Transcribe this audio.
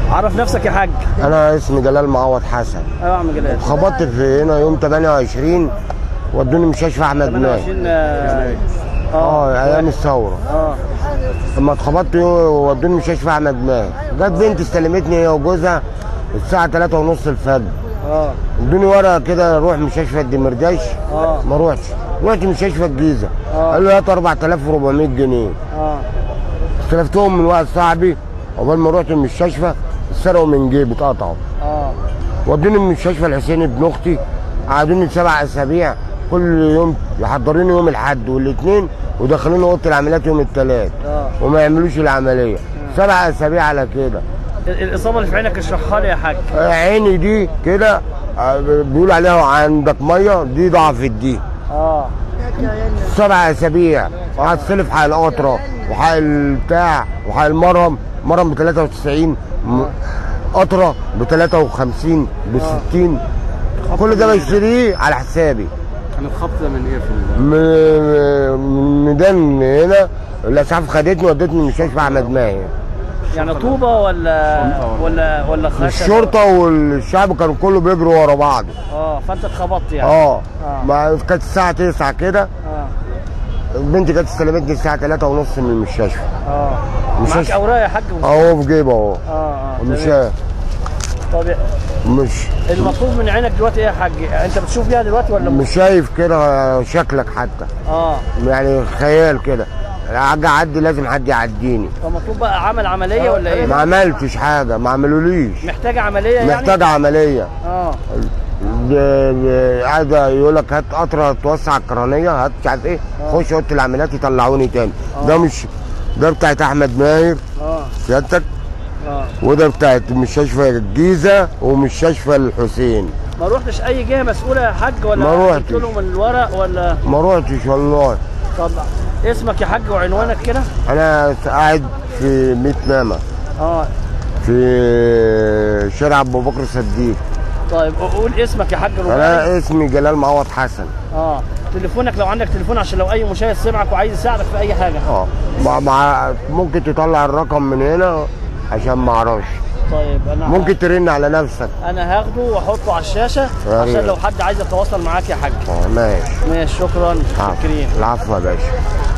عرف نفسك يا حاج انا اسمي جلال معوض حسن ايوه يا عم جلال خبطت في هنا يوم 28 ودوني مستشفى احمد ماهر 28 اه اه ايام الثوره اه لما اتخبطت يوم- ودوني مستشفى احمد ماهر جت بنت استلمتني هي وجوزها الساعه 3 ونص الفجر اه ادوني ورقه كده روح مستشفى الدمرداش اه ما روحتش رحت مستشفى الجيزه آه. قال له هات 4400 جنيه اه استلفتهم من واحد صاحبي عقبال ما رحت المستشفى اتسرقوا من جيبي اتقطعوا اه ودوني المستشفى الحسيني ابن اختي قعدوني سبع اسابيع كل يوم يحضروني يوم الاحد والاثنين ودخلوني اوضه العمليات يوم الثلاث اه وما يعملوش العمليه سبع اسابيع على كده ال- الاصابه اللي في عينك اشرحها لي يا حاج عيني دي كده آه، بيقولوا عليها عندك ميه دي ضعفت دي اه سبع اسابيع وهتصرف حق القطره وحق البتاع وحق المرهم مرهم ب 93 م- قطره ب 53 ب 60 كل ده بشتريه على حسابي كان الخبط ده من ايه في ال- من من ميدان هنا الاسعاف خدتني ودتني مستشفى احمد ماهر يعني طوبه ولا ولا ولا خشب الشرطه والشعب كانوا كله بيجروا ورا بعض اه فانت اتخبطت يعني اه آه. ما كانت الساعه 9 كده اه بنتي كانت استلمتني الساعه 3 ونص من المستشفى اه مش معاك هش- اوراق يا حاج اهو في جيبه اهو اه اه مش تمام. طب مش المطلوب من عينك دلوقتي ايه يا حاج انت بتشوف بيها دلوقتي ولا مش شايف كده شكلك حتى اه يعني خيال كده اجي اعدي لازم حد يعديني فمطلوب بقى عمل عمليه ولا ايه ما عملتش حاجه ما عملوليش محتاجه عمليه يعني محتاج عمليه اه ب- ب- قاعد يقول لك هات قطره توسع القرنيه هات مش عارف ايه خش اوضه العمليات يطلعوني تاني ده مش ده بتاعت احمد ماهر اه سيادتك اه وده بتاعت مستشفى الجيزه ومستشفى الحسين ما روحتش اي جهه مسؤوله يا حاج ولا ما روحتش. جبت لهم الورق ولا ما روحتش والله طب اسمك يا حاج وعنوانك كده انا قاعد في ميت ماما اه في شارع ابو بكر الصديق طيب قول اسمك يا حاج رباعي انا اسمي جلال معوض حسن اه تليفونك لو عندك تليفون عشان لو اي مشاهد سمعك وعايز يساعدك في اي حاجه اه مع مع ممكن تطلع الرقم من هنا عشان ما اعرفش طيب انا ممكن ترن على نفسك انا هاخده واحطه على الشاشه يا عشان ريت. لو حد عايز يتواصل معاك يا حاج اه ماشي ماشي شكرا العفو. شكرين العفو يا باشا